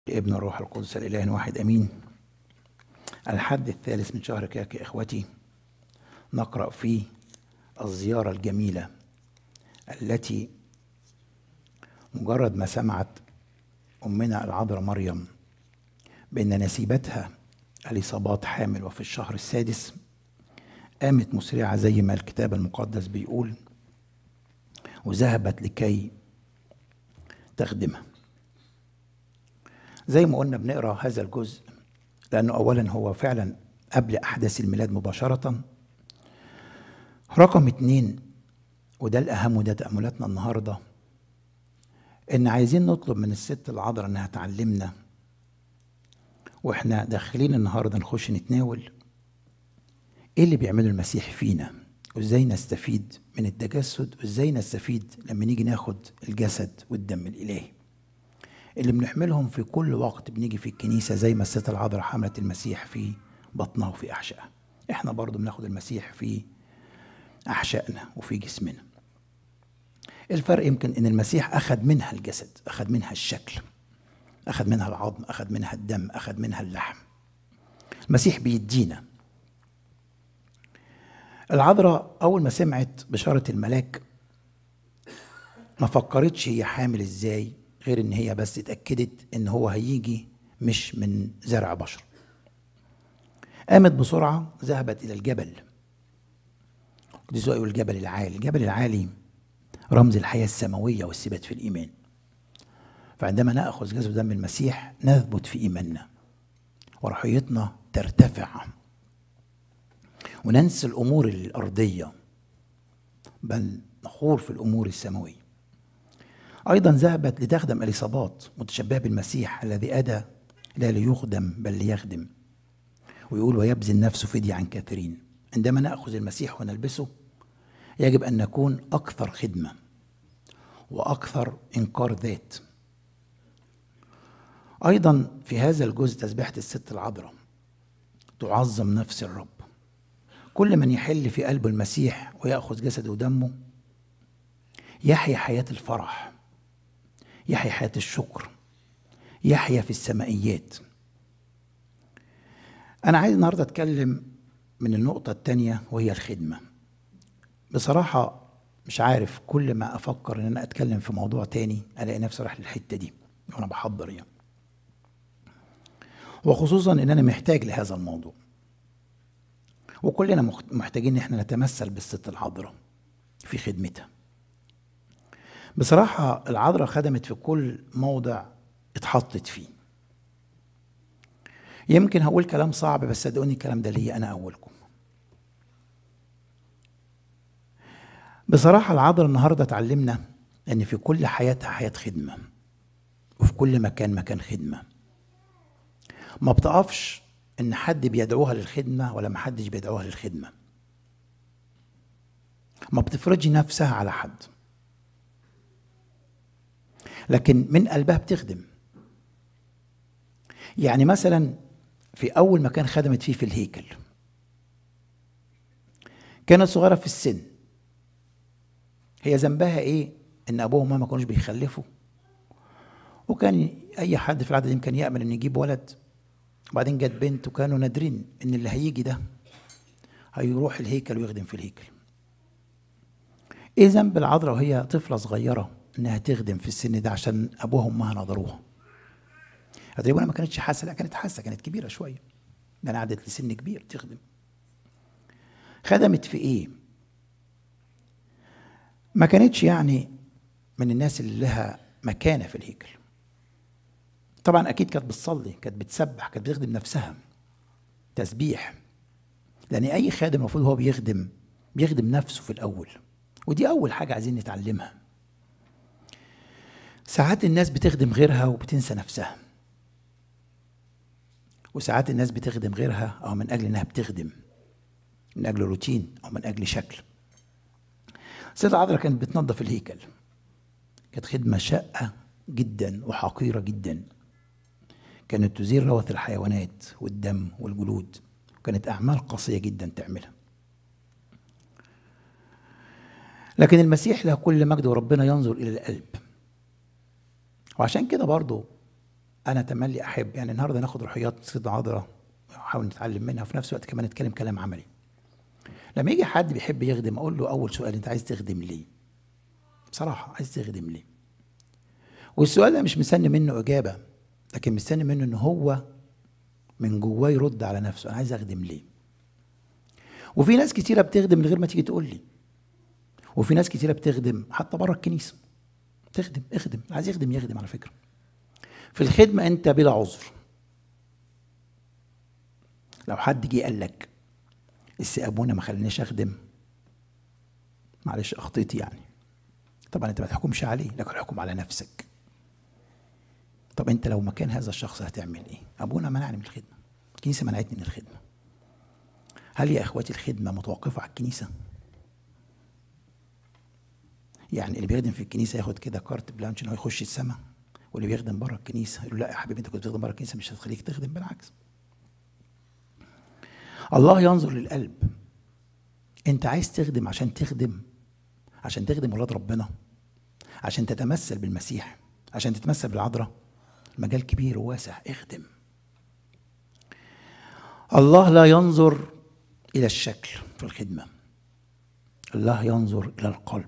ابن الروح القدس الإله واحد أمين الحد الثالث من شهر كاك يا إخوتي نقرأ فيه الزيارة الجميلة التي مجرد ما سمعت أمنا العذراء مريم بأن نسيبتها اليصابات حامل وفي الشهر السادس قامت مسرعة زي ما الكتاب المقدس بيقول وذهبت لكي تخدمها زي ما قلنا بنقرا هذا الجزء لانه اولا هو فعلا قبل احداث الميلاد مباشره رقم اتنين وده الاهم وده تاملاتنا النهارده ان عايزين نطلب من الست العذراء انها تعلمنا واحنا داخلين النهارده نخش نتناول ايه اللي بيعمله المسيح فينا وازاي نستفيد من التجسد وازاي نستفيد لما نيجي ناخد الجسد والدم الالهي اللي بنحملهم في كل وقت بنيجي في الكنيسة زي ما الست العذراء حملت المسيح في بطنها وفي أحشائها احنا برضو بناخد المسيح في أحشائنا وفي جسمنا الفرق يمكن ان المسيح أخذ منها الجسد أخذ منها الشكل أخذ منها العظم أخذ منها الدم أخذ منها اللحم المسيح بيدينا العذراء أول ما سمعت بشارة الملاك ما فكرتش هي حامل ازاي غير ان هي بس اتاكدت ان هو هيجي مش من زرع بشر قامت بسرعه ذهبت الى الجبل دي يقول الجبل العالي الجبل العالي رمز الحياه السماويه والثبات في الايمان فعندما ناخذ جسد دم المسيح نثبت في ايماننا ورحيتنا ترتفع وننسى الامور الارضيه بل نخور في الامور السماويه أيضا ذهبت لتخدم اليصابات متشبهة بالمسيح الذي أتى لا ليخدم بل ليخدم ويقول ويبذل نفسه فدية عن كثيرين عندما نأخذ المسيح ونلبسه يجب أن نكون أكثر خدمة وأكثر إنكار ذات أيضا في هذا الجزء تسبيحة الست العذراء تعظم نفس الرب كل من يحل في قلب المسيح ويأخذ جسده ودمه يحيا حياة الفرح يحيا حياة الشكر يحيا في السمائيات أنا عايز النهاردة أتكلم من النقطة التانية وهي الخدمة بصراحة مش عارف كل ما أفكر إن أنا أتكلم في موضوع تاني ألاقي نفسي رايح للحتة دي وأنا بحضر يعني وخصوصا إن أنا محتاج لهذا الموضوع وكلنا محتاجين إن احنا نتمثل بالست العذراء في خدمتها بصراحة العذراء خدمت في كل موضع اتحطت فيه يمكن هقول كلام صعب بس صدقوني الكلام ده ليا أنا أولكم بصراحة العذراء النهاردة اتعلمنا أن في كل حياتها حياة خدمة وفي كل مكان مكان خدمة ما بتقفش ان حد بيدعوها للخدمة ولا ما حدش بيدعوها للخدمة ما بتفرضش نفسها على حد لكن من قلبها بتخدم يعني مثلا في أول مكان خدمت فيه في الهيكل كانت صغيرة في السن هي ذنبها ايه ان ابوها وماما ما كانوش بيخلفوا وكان اي حد في العدد كان يامل ان يجيب ولد وبعدين جت بنت وكانوا نادرين ان اللي هيجي ده هيروح الهيكل ويخدم في الهيكل ايه ذنب العذراء وهي طفله صغيره انها تخدم في السن ده عشان ابوها وامها نظروها هتلاقيها ما كانتش حاسه لا كانت حاسه كانت كبيره شويه ده انا قعدت لسن كبير تخدم خدمت في ايه ما كانتش يعني من الناس اللي لها مكانه في الهيكل طبعا اكيد كانت بتصلي كانت بتسبح كانت بتخدم نفسها تسبيح لان اي خادم المفروض هو بيخدم بيخدم نفسه في الاول ودي اول حاجه عايزين نتعلمها ساعات الناس بتخدم غيرها وبتنسى نفسها وساعات الناس بتخدم غيرها او من اجل انها بتخدم من اجل روتين او من اجل شكل السيدة عذرا كانت بتنظف الهيكل كانت خدمة شاقة جدا وحقيرة جدا كانت تزيل روث الحيوانات والدم والجلود كانت أعمال قاسية جدا تعملها لكن المسيح له كل مجد وربنا ينظر إلى القلب وعشان كده برضه انا تملي احب يعني النهارده ناخد روحيات سيد عذراء نحاول نتعلم منها وفي نفس الوقت كمان نتكلم كلام عملي لما يجي حد بيحب يخدم اقول له اول سؤال انت عايز تخدم ليه بصراحه عايز تخدم ليه والسؤال ده مش مستني منه اجابه لكن مستني منه ان هو من جواه يرد على نفسه انا عايز اخدم ليه وفي ناس كتيره بتخدم من غير ما تيجي تقول لي وفي ناس كتيره بتخدم حتى بره الكنيسه تخدم اخدم عايز يخدم يخدم على فكره في الخدمه انت بلا عذر لو حد جه قال لك الس ابونا ما خلانيش اخدم معلش اخطيتي يعني طبعا انت ما تحكمش عليه لكن احكم على نفسك طب انت لو مكان هذا الشخص هتعمل ايه ابونا منعني من الخدمه الكنيسه منعتني من الخدمه هل يا اخواتي الخدمه متوقفه على الكنيسه يعني اللي بيخدم في الكنيسه ياخد كده كارت بلانش ان هو يخش السماء واللي بيخدم بره الكنيسه يقول له لا يا حبيبي انت كنت بتخدم بره الكنيسه مش هتخليك تخدم بالعكس الله ينظر للقلب انت عايز تخدم عشان تخدم عشان تخدم ولاد ربنا عشان تتمثل بالمسيح عشان تتمثل بالعذراء المجال كبير وواسع اخدم الله لا ينظر الى الشكل في الخدمه الله ينظر الى القلب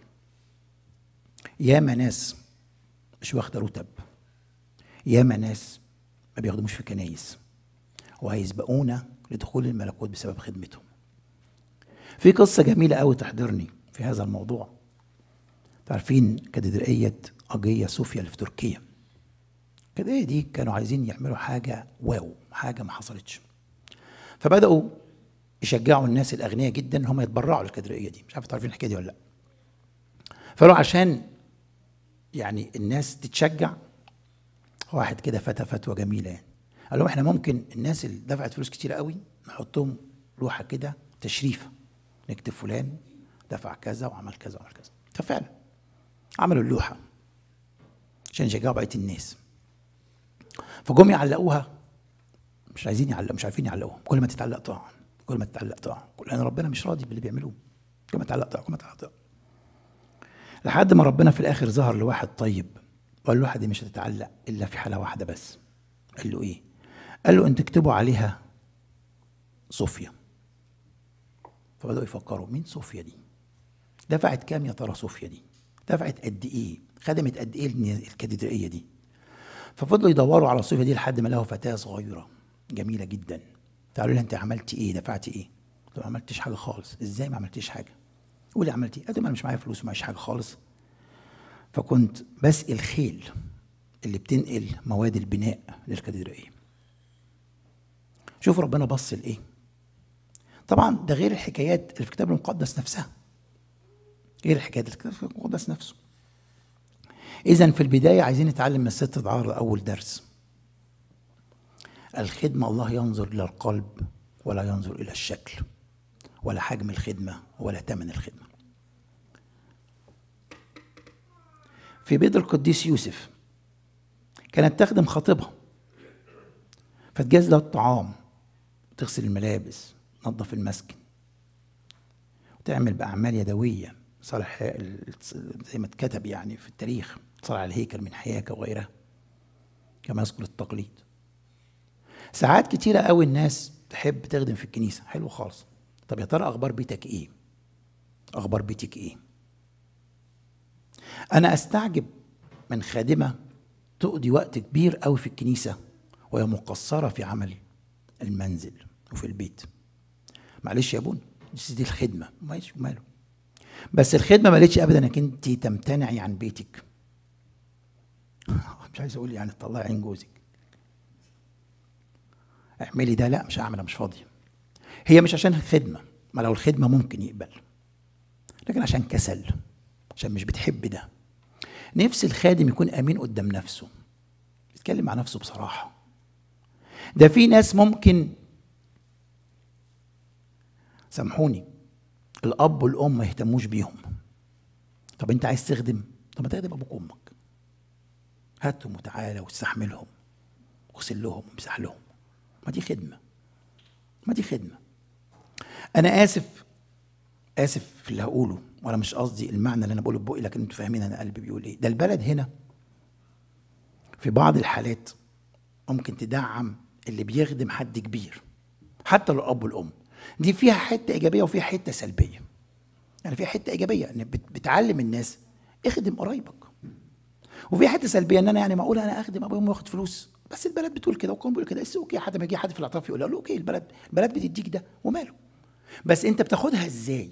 ياما ناس مش واخده رتب ياما ناس ما بيخدموش في كنايس وهيسبقونا لدخول الملكوت بسبب خدمتهم في قصة جميلة قوي تحضرني في هذا الموضوع تعرفين كاتدرائية أجية صوفيا اللي في تركيا الكاتدرائية دي كانوا عايزين يعملوا حاجة واو حاجة ما حصلتش فبدأوا يشجعوا الناس الأغنياء جدا إن هم يتبرعوا للكاتدرائية دي مش عارف تعرفين الحكاية دي ولا لأ فقالوا عشان يعني الناس تتشجع واحد كده فتى فتوى جميلة يعني قال لهم احنا ممكن الناس اللي دفعت فلوس كتير قوي نحطهم لوحه كده تشريفه نكتب فلان دفع كذا وعمل كذا وعمل كذا ففعلا عملوا اللوحه عشان يشجعوا بقيه الناس فجم يعلقوها مش عايزين يعلقوا مش عارفين يعلقوها كل ما تتعلق طاعه كل ما تتعلق طاعه لان ربنا مش راضي باللي بيعملوه كل ما تتعلق طاعه كل ما تتعلق طاعه لحد ما ربنا في الاخر ظهر لواحد طيب وقال له واحد دي مش هتتعلق الا في حاله واحده بس قال له ايه قال له انت اكتبوا عليها صوفيا فبدأوا يفكروا مين صوفيا دي دفعت كام يا ترى صوفيا دي دفعت قد ايه خدمت قد ايه الكاتدرائية دي ففضلوا يدوروا على صوفيا دي لحد ما لقوا فتاة صغيرة جميلة جدا تعالوا لها انت عملتي ايه دفعتي ايه قلت ما عملتش حاجة خالص ازاي ما عملتيش حاجة قولي عملتي ايه قالت انا مش معايا فلوس ومعيش حاجة خالص فكنت بسقي الخيل اللي بتنقل مواد البناء للكاتدرائية شوف ربنا بص لايه طبعا ده غير الحكايات اللي في الكتاب المقدس نفسها غير الحكايات اللي في الكتاب المقدس نفسه اذا في البدايه عايزين نتعلم من الست دعار اول درس الخدمه الله ينظر الى القلب ولا ينظر الى الشكل ولا حجم الخدمه ولا ثمن الخدمه في بيت القديس يوسف كانت تخدم خطيبها فتجهز لها الطعام تغسل الملابس تنظف المسكن وتعمل بأعمال يدوية صالح زي ما اتكتب يعني في التاريخ تصلح على الهيكل من حياكة وغيرها كما يذكر التقليد ساعات كتيرة قوي الناس تحب تخدم في الكنيسة حلو خالص طب يا ترى أخبار بيتك إيه؟ أخبار بيتك إيه؟ أنا أستعجب من خادمة تقضي وقت كبير قوي في الكنيسة وهي مقصرة في عمل المنزل وفي البيت معلش يا ابونا دي الخدمة ماشي وماله بس الخدمة ما قالتش ابدا انك انت تمتنعي عن بيتك مش عايز اقول يعني تطلعي عين جوزك اعملي ده لا مش هعمل مش فاضية هي مش عشان الخدمة ما لو الخدمة ممكن يقبل لكن عشان كسل عشان مش بتحب ده نفس الخادم يكون امين قدام نفسه يتكلم مع نفسه بصراحه ده في ناس ممكن سامحوني الاب والام ما يهتموش بيهم طب انت عايز تخدم طب ما تخدم ابوك وامك هاتهم وتعالى واستحملهم واغسل لهم وامسح لهم ما دي خدمه ما دي خدمه انا اسف اسف في اللي هقوله وانا مش قصدي المعنى اللي انا بقوله ببقي لكن انتوا فاهمين انا قلبي بيقول ايه ده البلد هنا في بعض الحالات ممكن تدعم اللي بيخدم حد كبير حتى لو الاب والام دي فيها حته ايجابيه وفيها حته سلبيه يعني فيها حته ايجابيه ان بت- بتعلم الناس اخدم قرايبك وفي حته سلبيه ان انا يعني معقول انا اخدم ابويا وامي واخد فلوس بس البلد بتقول كده والقانون بيقول كده بس اوكي حد ما يجي حد في الاعتراف يقول له اوكي البلد البلد بتديك ده وماله بس انت بتاخدها ازاي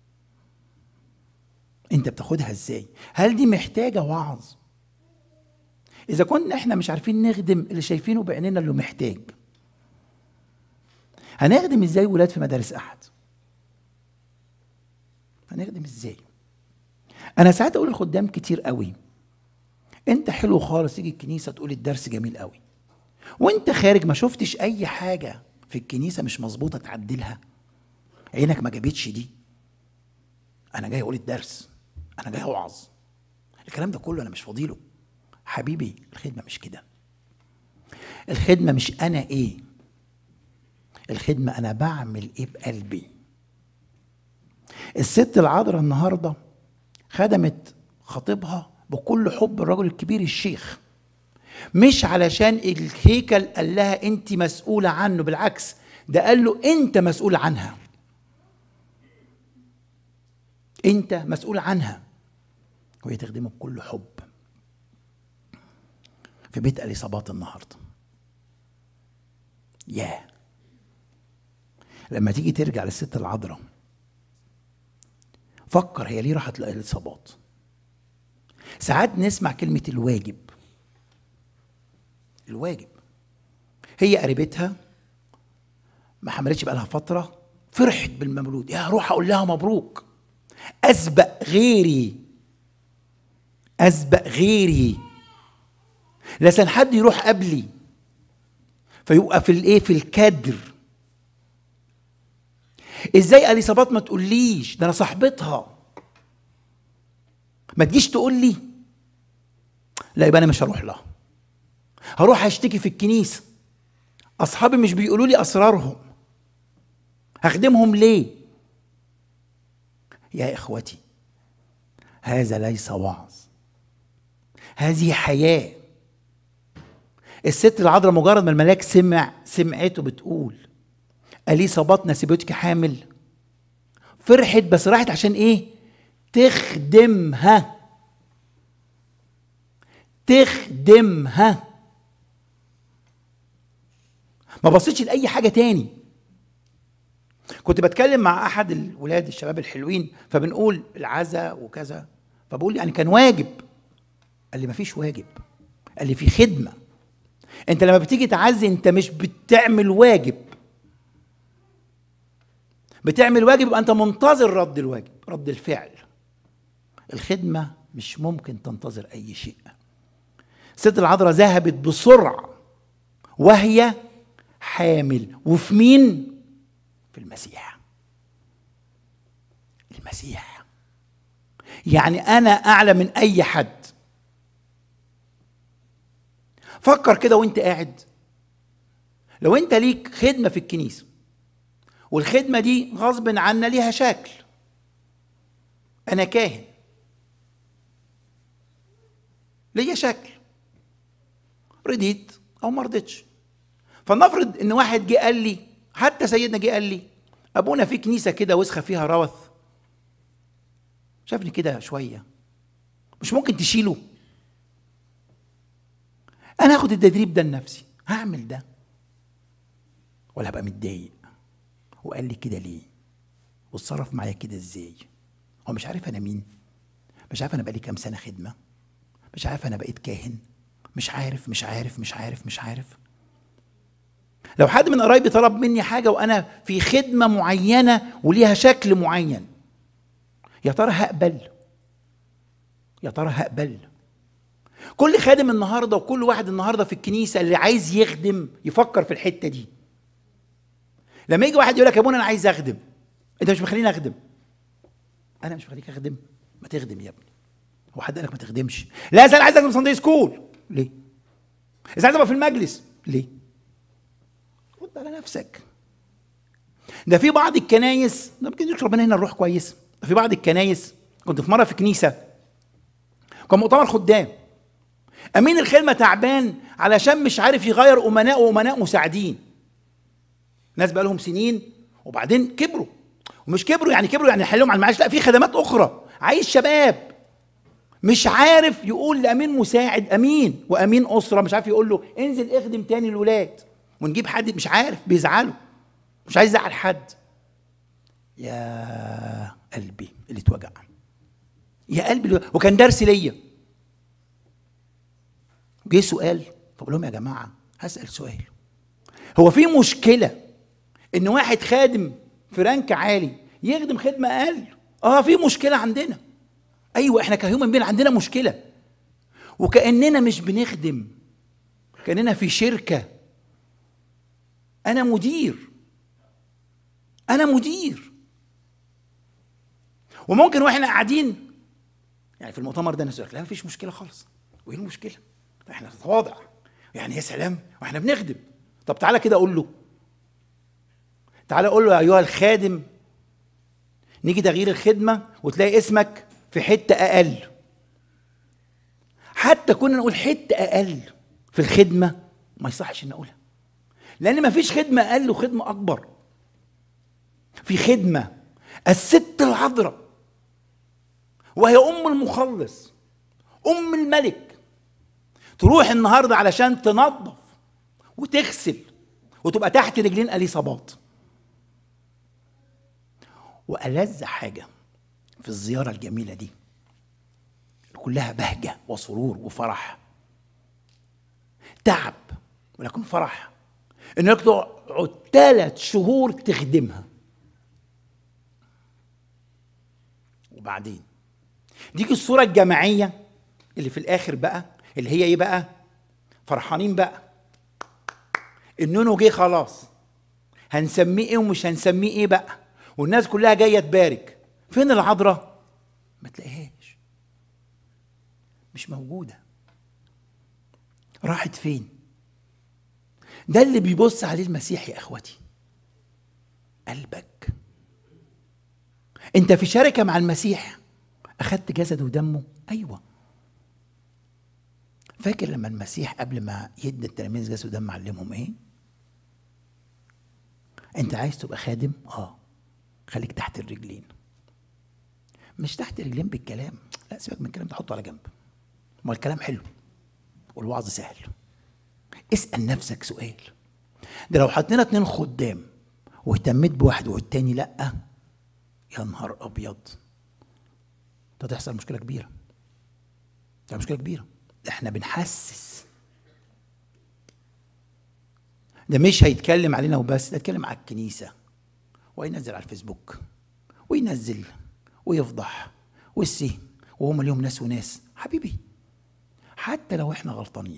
انت بتاخدها ازاي هل دي محتاجه وعظ اذا كنا احنا مش عارفين نخدم اللي شايفينه بعيننا اللي محتاج هنخدم ازاي ولاد في مدارس احد هنخدم ازاي انا ساعات اقول للخدام كتير قوي انت حلو خالص تيجي الكنيسه تقول الدرس جميل قوي وانت خارج ما شفتش اي حاجه في الكنيسه مش مظبوطه تعدلها عينك ما جابتش دي انا جاي اقول الدرس انا جاي اوعظ الكلام ده كله انا مش فاضيله حبيبي الخدمه مش كده الخدمه مش انا ايه الخدمه انا بعمل ايه بقلبي الست العذراء النهارده خدمت خطيبها بكل حب الرجل الكبير الشيخ مش علشان الهيكل قال لها انت مسؤوله عنه بالعكس ده قال له انت مسؤول عنها انت مسؤول عنها وهي تخدمه بكل حب في بيت اليصابات النهارده ياه لما تيجي ترجع للست العذراء فكر هي ليه راحت لإصابات ساعات نسمع كلمة الواجب الواجب هي قريبتها ما حملتش بقالها فترة فرحت بالمولود يا روح أقول لها مبروك أسبق غيري أسبق غيري لسان حد يروح قبلي فيبقى في الايه في الكدر ازاي اليصابات ما تقوليش ده انا صاحبتها ما تجيش تقول لي لا يبقى انا مش هروح لها هروح اشتكي في الكنيسه اصحابي مش بيقولوا لي اسرارهم هخدمهم ليه يا اخوتي هذا ليس وعظ هذه حياه الست العذراء مجرد ما الملاك سمع سمعته بتقول اليصابات نسيبتك حامل فرحت بس راحت عشان ايه تخدمها تخدمها ما بصيتش لاي حاجه تاني كنت بتكلم مع احد الولاد الشباب الحلوين فبنقول العزاء وكذا فبقول يعني كان واجب قال لي مفيش واجب قال لي في خدمه انت لما بتيجي تعزي انت مش بتعمل واجب بتعمل واجب يبقى انت منتظر رد الواجب رد الفعل الخدمه مش ممكن تنتظر اي شيء الست العذراء ذهبت بسرعه وهي حامل وفي مين في المسيح المسيح يعني انا اعلى من اي حد فكر كده وانت قاعد لو انت ليك خدمه في الكنيسه والخدمه دي غصب عنا ليها شكل انا كاهن ليا شكل رضيت او ما رضيتش فلنفرض ان واحد جه قال لي حتى سيدنا جه قال لي ابونا في كنيسه كده وسخه فيها روث شافني كده شويه مش ممكن تشيله انا هاخد التدريب ده لنفسي هعمل ده ولا هبقى متضايق وقال لي كده ليه واتصرف معايا كده ازاي هو مش عارف انا مين مش عارف انا بقالي كام سنه خدمه مش عارف انا بقيت كاهن مش عارف مش عارف مش عارف مش عارف لو حد من قرايبي طلب مني حاجه وانا في خدمه معينه وليها شكل معين يا ترى هقبل يا ترى هقبل كل خادم النهارده وكل واحد النهارده في الكنيسه اللي عايز يخدم يفكر في الحته دي لما يجي واحد يقول لك يا ابونا انا عايز اخدم انت مش مخليني اخدم انا مش مخليك اخدم ما تخدم يا ابني هو حد قال لك ما تخدمش لا انا عايز اخدم ساندي سكول ليه اذا عايز ابقى في المجلس ليه رد على نفسك ده في بعض الكنايس ده ممكن يشرب ربنا هنا الروح كويس في بعض الكنايس كنت في مره في كنيسه كان مؤتمر خدام امين الخدمه تعبان علشان مش عارف يغير امناء وامناء مساعدين ناس بقى لهم سنين وبعدين كبروا ومش كبروا يعني كبروا يعني حلهم على المعاش لا في خدمات اخرى عايز شباب مش عارف يقول لامين مساعد امين وامين اسره مش عارف يقول له انزل اخدم تاني الولاد ونجيب حد مش عارف بيزعلوا مش عايز يزعل حد يا قلبي اللي اتوجع يا قلبي اللي وكان درس ليا جه سؤال فبقول لهم يا جماعه هسال سؤال هو في مشكله ان واحد خادم في رانك عالي يخدم خدمه اقل اه في مشكله عندنا ايوه احنا كهيومن بين عندنا مشكله وكاننا مش بنخدم كاننا في شركه انا مدير انا مدير وممكن واحنا قاعدين يعني في المؤتمر ده الناس يقول لك لا مفيش مشكله خالص وايه المشكله احنا نتواضع يعني يا سلام واحنا بنخدم طب تعالى كده اقول له تعالى اقول له ايها الخادم نيجي تغيير الخدمه وتلاقي اسمك في حته اقل حتى كنا نقول حته اقل في الخدمه ما يصحش ان اقولها لان ما فيش خدمه اقل وخدمه اكبر في خدمه الست العذراء وهي ام المخلص ام الملك تروح النهارده علشان تنظف وتغسل وتبقى تحت رجلين اليصابات والذ حاجه في الزياره الجميله دي كلها بهجه وسرور وفرح تعب ولكن فرح انك تقعد ثلاث شهور تخدمها وبعدين دي الصوره الجماعيه اللي في الاخر بقى اللي هي ايه بقى فرحانين بقى النونو جه خلاص هنسميه ايه ومش هنسميه ايه بقى والناس كلها جايه تبارك فين العذراء ما تلاقيهاش مش موجوده راحت فين ده اللي بيبص عليه المسيح يا اخوتي قلبك انت في شركه مع المسيح اخدت جسده ودمه ايوه فاكر لما المسيح قبل ما يدي التلاميذ جسد ودم علمهم ايه انت عايز تبقى خادم اه خليك تحت الرجلين مش تحت الرجلين بالكلام لا سيبك من الكلام ده حطه على جنب ما الكلام حلو والوعظ سهل اسال نفسك سؤال ده لو حطينا اتنين خدام واهتميت بواحد والتاني لا يا نهار ابيض ده تحصل مشكله كبيره ده مشكله كبيره ده احنا بنحسس ده مش هيتكلم علينا وبس ده يتكلم على الكنيسه وينزل على الفيسبوك وينزل ويفضح والسي وهم ليهم ناس وناس حبيبي حتى لو احنا غلطانين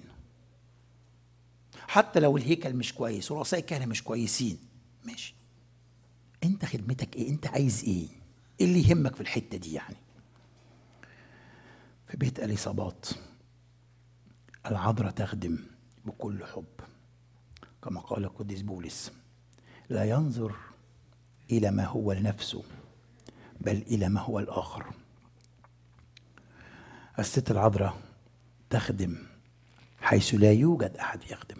حتى لو الهيكل مش كويس ورؤساء الكهنه مش كويسين ماشي انت خدمتك ايه انت عايز ايه ايه اللي يهمك في الحته دي يعني في بيت اليصابات العذراء تخدم بكل حب كما قال القديس بولس لا ينظر الى ما هو لنفسه بل الى ما هو الاخر الست العذراء تخدم حيث لا يوجد احد يخدم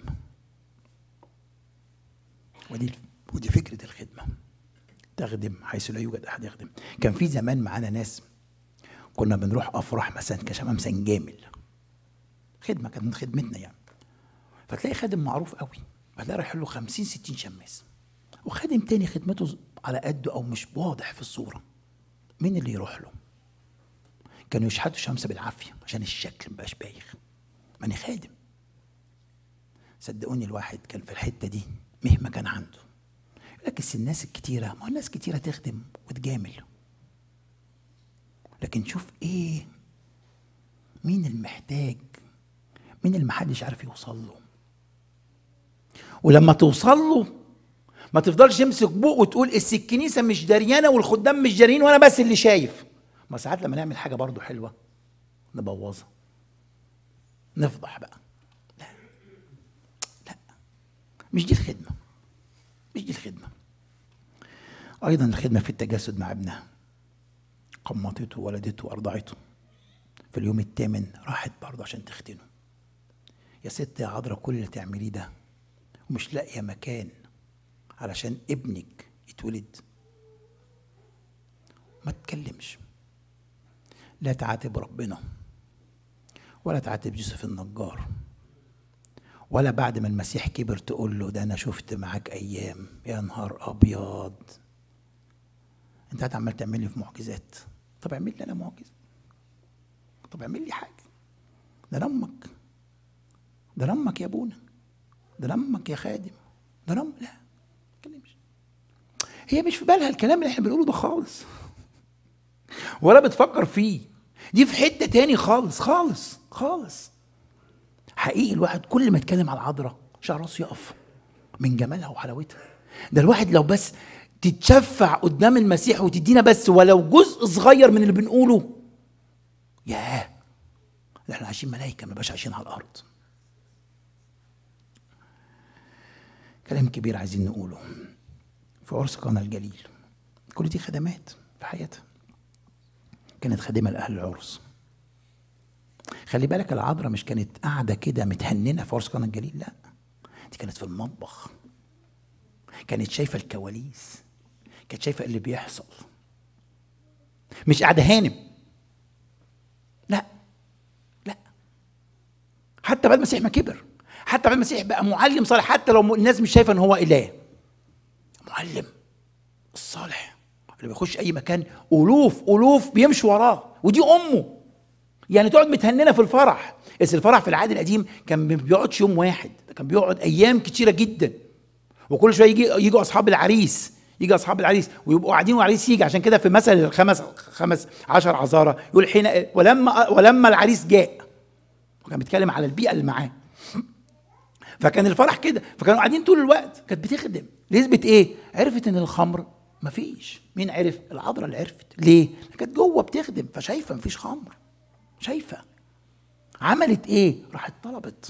ودي ودي فكره الخدمه تخدم حيث لا يوجد احد يخدم كان في زمان معانا ناس كنا بنروح افراح مثلا كشمام سنجامل خدمه كانت من خدمتنا يعني فتلاقي خادم معروف قوي فتلاقي رايح له 50 60 شماس وخادم تاني خدمته على قده او مش واضح في الصوره مين اللي يروح له كانوا يشحتوا شمس بالعافيه عشان الشكل مبقاش بايخ ماني خادم صدقوني الواحد كان في الحته دي مهما كان عنده يقول لك الناس الكتيره ما هو الناس كتيره تخدم وتجامل لكن شوف ايه مين المحتاج مين اللي محدش عارف يوصل له ولما توصل له ما تفضلش تمسك بوق وتقول اس الكنيسه مش دريانه والخدام مش داريين وانا بس اللي شايف ما ساعات لما نعمل حاجه برضو حلوه نبوظها نفضح بقى لا لا مش دي الخدمه مش دي الخدمه ايضا الخدمه في التجسد مع ابنها قمطته ولدته وارضعته في اليوم الثامن راحت برضه عشان تختنه يا ست يا عذرا كل اللي تعمليه ده ومش لاقيه مكان علشان ابنك يتولد ما تتكلمش لا تعاتب ربنا ولا تعاتب يوسف النجار ولا بعد ما المسيح كبر تقول له ده انا شفت معاك ايام يا نهار ابيض انت قاعد عمال تعمل لي في معجزات طب اعمل لي انا معجزه طب اعمل لي حاجه ده أنا امك ده أنا امك يا ابونا ده أنا امك يا خادم ده أنا أم- لا ما تتكلمش هي مش في بالها الكلام اللي احنا بنقوله ده خالص ولا بتفكر فيه دي في حته تاني خالص خالص خالص حقيقي الواحد كل ما يتكلم على العذراء شعر راسه يقف من جمالها وحلاوتها ده الواحد لو بس تتشفع قدام المسيح وتدينا بس ولو جزء صغير من اللي بنقوله ياه ده احنا عايشين ملايكه ما بقاش عايشين على الارض كلام كبير عايزين نقوله في عرس قانا الجليل كل دي خدمات في حياتها كانت خادمه لاهل العرس خلي بالك العذراء مش كانت قاعده كده متهننه في عرس قانا الجليل لا دي كانت في المطبخ كانت شايفه الكواليس كانت شايفه اللي بيحصل مش قاعده هانم لا لا حتى بعد المسيح ما كبر حتى بعد المسيح بقى معلم صالح حتى لو الناس مش شايفه ان هو اله معلم الصالح اللي بيخش اي مكان الوف الوف بيمشوا وراه ودي امه يعني تقعد متهننه في الفرح بس الفرح في العهد القديم كان ما بيقعدش يوم واحد ده كان بيقعد ايام كتيره جدا وكل شويه يجي يجوا اصحاب العريس يجي اصحاب العريس ويبقوا قاعدين والعريس يجي عشان كده في مثل الخمس خمس عشر عذارى يقول حين ولما ولما العريس جاء وكان بيتكلم على البيئه اللي معاه فكان الفرح كده فكانوا قاعدين طول الوقت كانت بتخدم ليثبت ايه عرفت ان الخمر مفيش مين عرف العذراء اللي عرفت ليه كانت جوه بتخدم فشايفه مفيش خمر شايفه عملت ايه راحت طلبت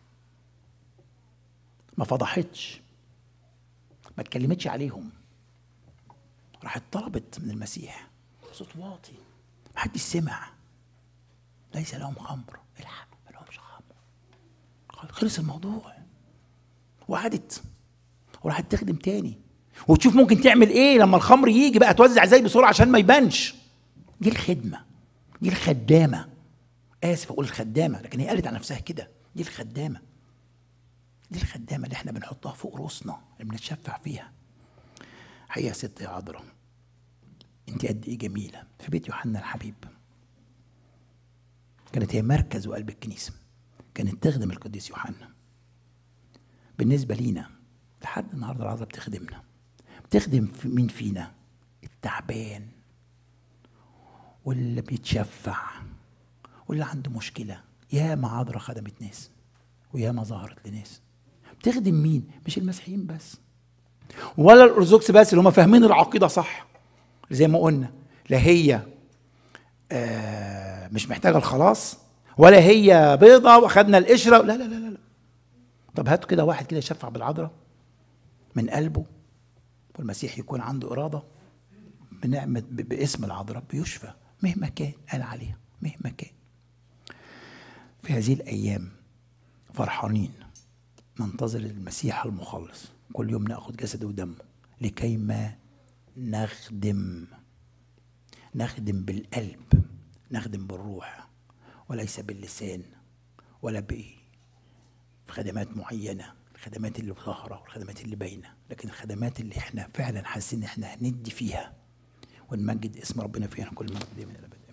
ما فضحتش ما اتكلمتش عليهم راحت طلبت من المسيح صوت واطي ما حدش سمع ليس لهم خمر الحق ما لهمش خمر خلص الموضوع وقعدت وراحت تخدم تاني وتشوف ممكن تعمل ايه لما الخمر يجي بقى توزع ازاي بسرعه عشان ما يبانش دي الخدمه دي الخدامه اسف اقول الخدامه لكن هي قالت على نفسها كده دي الخدامه دي الخدامه اللي احنا بنحطها فوق راسنا اللي بنتشفع فيها حقيقه يا ست يا عذراء انت قد ايه جميله في بيت يوحنا الحبيب كانت هي مركز وقلب الكنيسه كانت تخدم القديس يوحنا بالنسبه لينا لحد النهارده العذراء بتخدمنا بتخدم في مين فينا التعبان واللي بيتشفع واللي عنده مشكله يا ما عذراء خدمت ناس ويا ما ظهرت لناس بتخدم مين مش المسيحيين بس ولا الارثوذكس بس اللي هم فاهمين العقيده صح زي ما قلنا لا هي آه مش محتاجه الخلاص ولا هي بيضة واخدنا القشره لا لا لا لا طب هاتوا كده واحد كده يشفع بالعذراء من قلبه والمسيح يكون عنده اراده بنعمه ب- باسم العذراء بيشفى مهما كان قال عليها مهما كان في هذه الايام فرحانين ننتظر المسيح المخلص كل يوم ناخذ جسده ودمه لكي ما نخدم نخدم بالقلب نخدم بالروح وليس باللسان ولا بايه في خدمات معينه الخدمات اللي ظاهره والخدمات اللي باينه لكن الخدمات اللي احنا فعلا حاسين ان احنا هندي فيها ونمجد اسم ربنا فيها كل ما من الابد